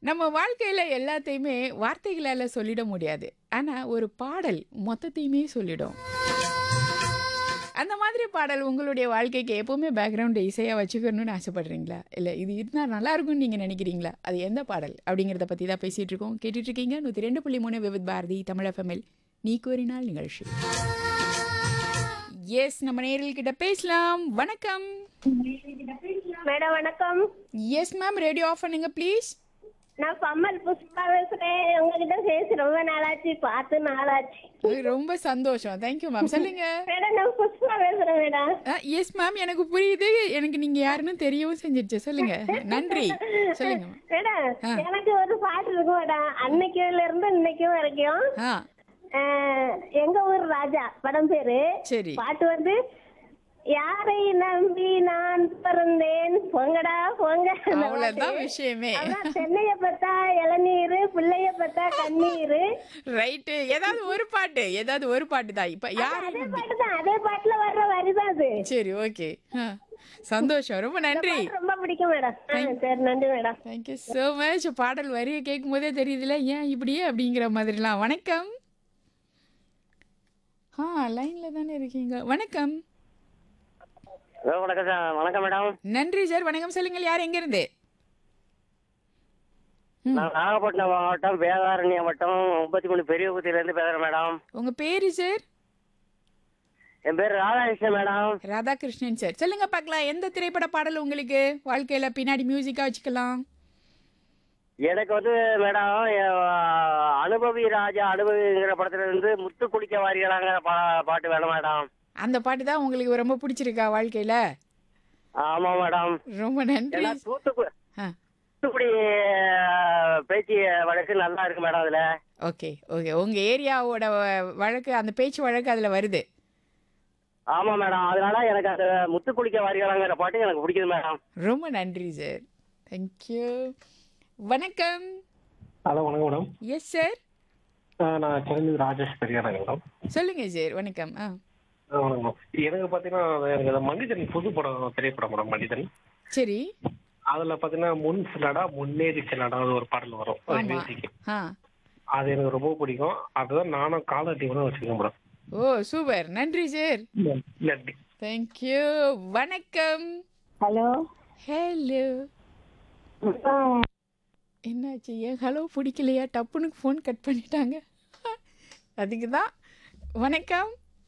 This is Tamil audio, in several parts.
நம்ம வாழ்க்கையில எல்லாத்தையுமே வார்த்தைகளால சொல்லிட முடியாது. ஆனா, ஒரு பாடல் மொத்தத்தையுமே சொல்லிடும். அந்த மாதிரி பாடல் உங்களுடைய வாழ்க்கைக்கு எப்பவுமே பேக்கிரவுண்ட் இசையா வச்சுக்கணும்னு ஆசைப்படுறீங்களா? இல்ல இது இருந்தா நல்லா இருக்கும்னு நீங்க நினைக்கிறீங்களா? அது எந்த பாடல்? அப்படிங்கிறத பத்தி தான் பேசிட்டு இருக்கோம். கேட்டுட்டு இருக்கீங்க 102.3 விவித் பாரதி தமிழ் எஃப்எம்மில் நீ கோரினால் நிகழ்ச்சி. எஸ் நம்ம நேயர்கள் கிட்ட பேசலாம். வணக்கம். மேடம் வணக்கம் எஸ் மேம் ரேடியோ ஆஃப் பண்ணுங்க ப்ளீஸ். நான் பம்மல் புஷ்பா பேசுறேன் உங்ககிட்ட பேசி ரொம்ப நாளாச்சு பார்த்து நாளாச்சு ரொம்ப சந்தோஷம். Thank you ma'am. சொல்லுங்க. மேடம் நான் புஷ்பா பேசுறேன் மேடம் எஸ் மேம் எனக்கு புரியுது. எனக்கு நீங்க யாருன்னு தெரியவும் செஞ்சிருச்சு. சொல்லுங்க. நன்றி. சொல்லுங்க. மேடம் ஆ. எனக்கு ஒரு பாட்டு இருக்கு மேடம் அன்னைக்குல இருந்து இன்னைக்கும் வரைக்கும் ஆ அஹ், எங்க ஊர் ராஜா படம் பேரு சரி. பாட்டு வந்து யாரை நம்பி நான் பிறந்தேன் போங்கடா போங்க அந்த அவ்வளவுதான் பாட்டு. விஷயமே. அதான் சென்னைய பார்த்தா இளநீரு பிள்ளைய பார்த்தா கண்ணீரு ரைட்டு. ஏதாவது ஒரு பாட்டு. ஏதாவது ஒரு பாட்டு தான். இப்ப யாரு அதே பாட்டு தான் அதே பாட்டுல வர்ற வரிதான் அது சரி ஓகே. சந்தோஷம். ரொம்ப நன்றி. பாட்டு ரொம்ப பிடிக்கும் மேடம் ஆ, சரி நன்றி மேடம் தேங்க்யூ ஸோ மச். பாடல் வரியை கேட்கும் போதே தெரியுதுல ஏன் இப்படியே அப்படிங்கிற மாதிரிலாம். வணக்கம். ஆ லைன்ல தானே இருக்கீங்க. வணக்கம். ஹலோ வணக்கம் சார் வணக்கம் மேடம் நன்றி சார். வணக்கம் சொல்லுங்கள். யார் எங்க இருந்து? ம். நான் நாகப்பட்டினம் மாவட்டம் வேதாரண்யம் வட்டம் முப்பத்தி மூணு பெரியபுத்தியிலேருந்து பேசுகிறேன் மேடம் உங்க பேரு சார்? என் பேர் ராதாகிருஷ்ணன் மேடம் ராதாகிருஷ்ணன் சார். சொல்லுங்க பார்க்கலாம். எந்த திரைப்பட பாடல் உங்களுக்கு வாழ்க்கையில பின்னாடி மியூசிக்கா வச்சுக்கலாம்? எனக்கு வந்து மேடம் என் அனுபவி ராஜா அனுபவிங்கிற படத்துல இருந்து முத்து குளிக்க வாரிகளாங்கிற பா பாட்டு வேணும் மேடம் அந்த பாட்டு தான் உங்களுக்கு ரொம்ப பிடிச்சிருக்கா வாழ்க்கையில? ஆமா மேடம் ரொம்ப நன்றி. ஏன்னா தூத்துக்குடி ஆ தூத்துக்குடி பேச்சு வழக்கு நல்லா இருக்கு மேடம் அதுல ஓகே ஓகே உங்க ஏரியாவோட வ- வழக்கு அந்த பேச்சு வழக்கு அதுல வருது. ஆமா மேடம் அதனால எனக்கு அந்த முத்து குளிக்க வாரிகளாங்கிற பாட்டு எனக்கு பிடிக்குது மேடம் ரொம்ப நன்றி சார். தேங்க்யூ. வணக்கம். ஹலோ வணக்கம் மேடம் எஸ் சார். ஆ, நான் சென்னை ராஜேஷ் பெரியாரங்க மேடம் சொல்லுங்க சார். வணக்கம். ஆ ஆ, வணக்கம் மேடம் எனக்கு பார்த்தீங்கன்னா எனக்கு அந்த மனிதன் புது படம் திரைப்படம் மேடம் மனிதன் சரி. அதில் பார்த்தீங்கன்னா முன் சிலடா முன்னேறி சிலடா ஒரு பாடல் வரும் அது ஆமா. music. ஆ அது எனக்கு ரொம்ப பிடிக்கும் அதுதான் நானும் காலர் டிவிலும் வச்சுக்கேன் மேடம் ஓ சூப்பர். நன்றி சார். நன்றி தேங்க்யூ. வணக்கம். Hello hello. என்னாச்சு ஏன் ஹலோ பிடிக்கலையா டப்புன்னு ஃபோன் கட் பண்ணிட்டாங்க அதுக்கு தான் வணக்கம்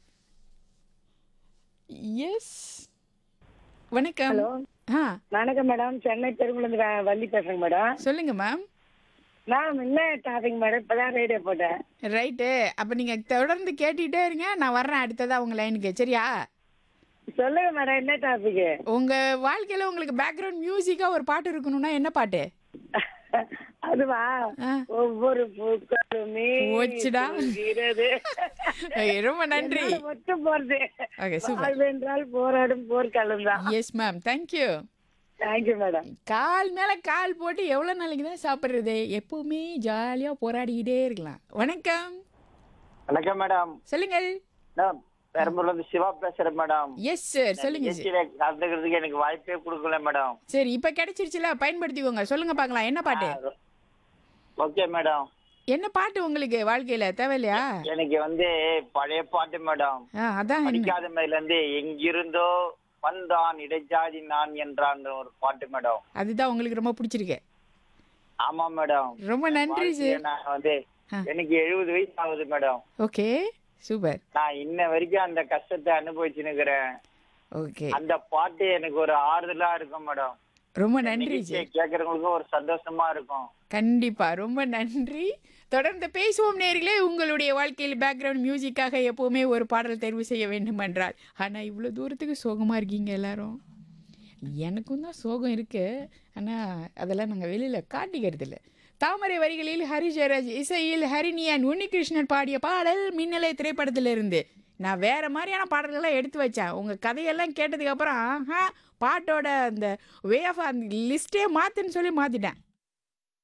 எஸ் வணக்கம் ஹலோ ஆ வணக்கம் மேடம் சென்னை தெருவுலேருந்து வே- வள்ளி பேசுறேங்க மேடம் சொல்லுங்க மேம் மேம் என்ன டாபிக் மேடம் இப்பதான் ரேடியோ போட்டேன் ரைட்டு அப்போ நீங்கள் தொடர்ந்து கேட்டுக்கிட்டே இருங்க நான் வர்றேன் அடுத்ததா உங்கள் லைனுக்கு சரியா சொல்லுங்க மேடம் என்ன டாபிக் உங்கள் வாழ்க்கையில் உங்களுக்கு பேக்ரவுண்ட் மியூசிக்காக ஒரு பாட்டு இருக்கணும்னா என்ன பாட்டு அதுவா ஆ. ஒவ்வொரு பூக்களுமே போச்சுடா. பூக்கிறது. Okay, ரொம்ப நன்றி என்னால ஒத்து போறது ஓகே சூப்பர் வாழ்வென்றால் போராடும் போர்க்களம் தான் yes ma'am thank you thank you madam கால் மேல கால் போட்டு எவ்வளவு நாளைக்கு தான் சாப்பிடுறது எப்பவுமே ஜாலியா போராடிக்கிட்டே இருக்கலாம் வணக்கம் வணக்கம் மேடம் சொல்லுங்கள் நான் பெரம்பூர்ல இருந்து சிவா பேசுறேன் மேடம் எஸ் சார் சொல்லுங்க சார் நிகழ்ச்சியில கலந்துக்கிறதுக்கு எனக்கு வாய்ப்பே கொடுக்கல மேடம் சரி இப்ப கிடைச்சிருச்சுல பயன்படுத்திக்கோங்க சொல்லுங்க பார்க்கலாம் என்ன பாட்டு ஓகே மேடம் என்ன பாட்டு உங்களுக்கு வாழ்க்கையில தேவையில்லையா எனக்கு வந்து பழைய பாட்டு மேடம் ஆ, அதான் என்ன படிக்காத மேல இருந்து எங்கிருந்தோ வந்தான் இடைச்சாதி நான் என்றான் ஒரு பாட்டு மேடம் அதுதான் உங்களுக்கு ரொம்ப பிடிச்சிருக்கு ஆமா மேடம் ரொம்ப நன்றி வாழ்க்கையில சார் நான் வந்து ஆ. எனக்கு எழுபது வயசு ஆகுது மேடம் ஓகே சூப்பர் நான் இன்ன வரைக்கும் அந்த கஷ்டத்தை அனுபவிச்சுன்னுக்கிறேன் ஓகே அந்த பாட்டு எனக்கு ஒரு ஆறுதலா இருக்கும் மேடம் ரொம்ப நன்றி நிகழ்ச்சியை சார் கேட்கறவங்களுக்கும் ஒரு சந்தோஷமா இருக்கும் கண்டிப்பா ரொம்ப நன்றி தொடர்ந்து பேசுவோம் நேர்களே உங்களுடைய வாழ்க்கையில் பேக்ரவுண்ட் மியூசிக்காக எப்பவுமே ஒரு பாடல் தேர்வு செய்ய வேண்டும் என்றால் ஆனா இவ்வளோ தூரத்துக்கு சோகமா இருக்கீங்க எல்லாரும் எனக்கும் தான் சோகம் இருக்கு ஆனா அதெல்லாம் நாங்கள் வெளியில காட்டிக்கிறது இல்லை தாமரை வரிகளில் ஹரி ஜெயராஜ் இசையில் ஹரிணியன் உன்னிகிருஷ்ணன் பாடிய பாடல் மின்னலை திரைப்படத்திலிருந்து நான் வேற மாதிரியான பாடல்கள்லாம் எடுத்து வச்சேன் உங்க கதையெல்லாம் கேட்டதுக்கு அப்புறம் ஆஹா, பாட்டோட அந்த வே ஆஃப் அந்த லிஸ்ட்டே மாத்துன்னு சொல்லி மாத்திட்டேன்